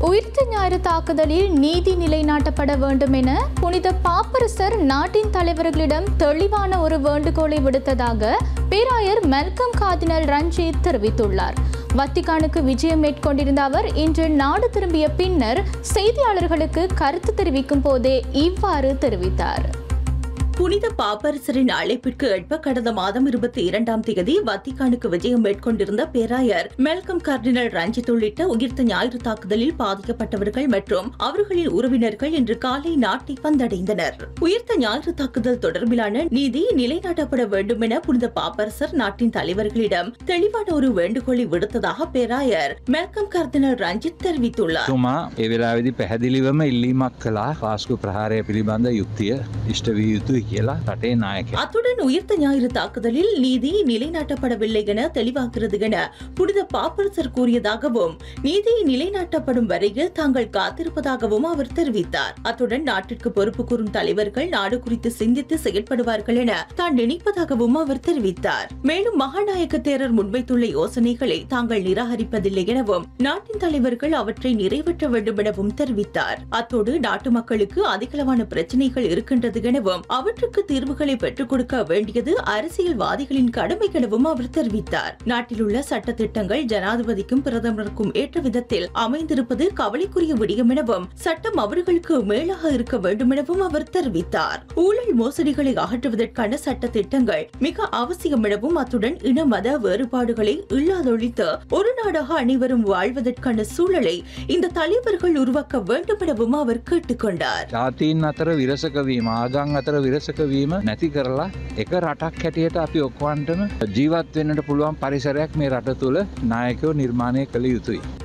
உயிர்த்த ஞாயிறு தாக்குதலில் நீதி நிலைநாட்டப்பட வேண்டும் என புனித பாப்பரசர் நாட்டின் தலைவர்களிடம் தெளிவான ஒரு வேண்டுகோளை விடுத்ததாக பேராயர் மெல்கம் கார்டினல் ரஞ்சித் தெரிவித்துள்ளார் வத்திகானுக்கு விஜயம் மேற்கொண்டிருந்த அவர் இன்று நாடு திரும்பிய பின்னர் செய்தியாளர்களுக்கு கருத்து தெரிவிக்கும் போதே இவ்வாறு தெரிவித்தார் புனித பாப்பரசரின் அழைப்பிற்கு ஏற்ப கடந்த மாதம் இருபத்தி இரண்டாம் தேதி வத்திகானுக்கு விஜயம் மேற்கொண்டிருந்த பேராயர் மெல்கம் கார்டினல் ரஞ்சித் உள்ளிட்ட உயிர்த்த ஞாயிறு தாக்குதலில் பாதிக்கப்பட்டவர்கள் மற்றும் அவர்களின் உறவினர்கள் இன்று காலை நாட்டை வந்தடைந்தனர் உயிர்த்த ஞாயிறு தாக்குதல் தொடர்பிலான நீதி நிலைநாட்டப்பட வேண்டும் என புனித பாப்பரசர் நாட்டின் தலைவர்களிடம் தெளிவான ஒரு வேண்டுகோளை விடுத்ததாக பேராயர் மெல்கம் கார்டினல் ரஞ்சித் தெரிவித்துள்ளார் තුමා ඒ වෙලාවෙදි පැහැදිලිවම ඉල්ලීමක් කලා පාස්කු ප්‍රහාරය පිළිබඳ යුක්තිය ඉෂ්ට විය යුතුයි කියලා රටේ නායක. அத்துடன் உயிர்த்த ஞாயிறு தாக்குதலில் நீதி நிலைநாட்டப்படவில்லை என தெளிவாகிறது என புனித பாப்பரசர் கூறியதாகவும் நீதி நிலைநாட்டப்படும் வரையில் தாங்கள் காத்திருப்பதாகவும் அவர் தெரிவித்தார் அத்துடன் நாட்டிற்கு பொறுப்பு கூறும் தலைவர்கள் நாடு குறித்து சிந்தித்து செயல்படுவார்கள் என தான் நினைப்பதாகவும் அவர் தெரிவித்தார் மேலும் மகாநாயக்க தேரர் முன்வைத்துள்ள யோசனைகளை தாங்கள் நிராகரிப்பதில்லை எனவும் நாட்டின் தலைவர்கள் அவற்றை நிறைவேற்ற வேண்டும் எனவும் தெரிவித்தார் அத்தோடு நாட்டு மக்களுக்கு அதிகளவான பிரச்சனைகள் இருக்கின்றது எனவும் அவற்றுக்கு தீர்வுகளை பெற்றுக் கொடுக்க வேண்டியது அரசியல்வாதிகளின் கடமை எனவும் அவர் தெரிவித்தார் நாட்டில் உள்ள சட்ட திட்டங்கள் ஜனாதிபதிக்கும் பிரதமருக்கும் ஏற்ற விதத்தில் அமைந்திருப்பது கவலைக்குரிய விடயம் எனவும் சட்டம் அவர்களுக்கு மேலாக இருக்க வேண்டும் எனவும் அவர் தெரிவித்தார் ஊழல் மோசடிகளை அகற்றுவதற்கான சட்ட திட்டங்கள் மிக அவசியம் எனவும் அத்துடன் இன மத வேறுபாடுகளை இல்லாதொழித்து ஒரு நாடாக அனைவரும் வாழ்வதற்கான சூழலை இந்த தலைவர்கள் உருவாக்க வேண்டும் எனவும் அவர் கேட்டுக்கொண்டார் ජාතීන් අතර විරසකවීම ආගං අතර විරසකවීම නැති කරලා එක රටක් හැටියට අපි ඔක්වන්ටම ජීවත් වෙන්නට පුළුවන් පරිසරයක් මේ රට තුළ නායකයෝ නිර්මාණය කළ යුතුයි.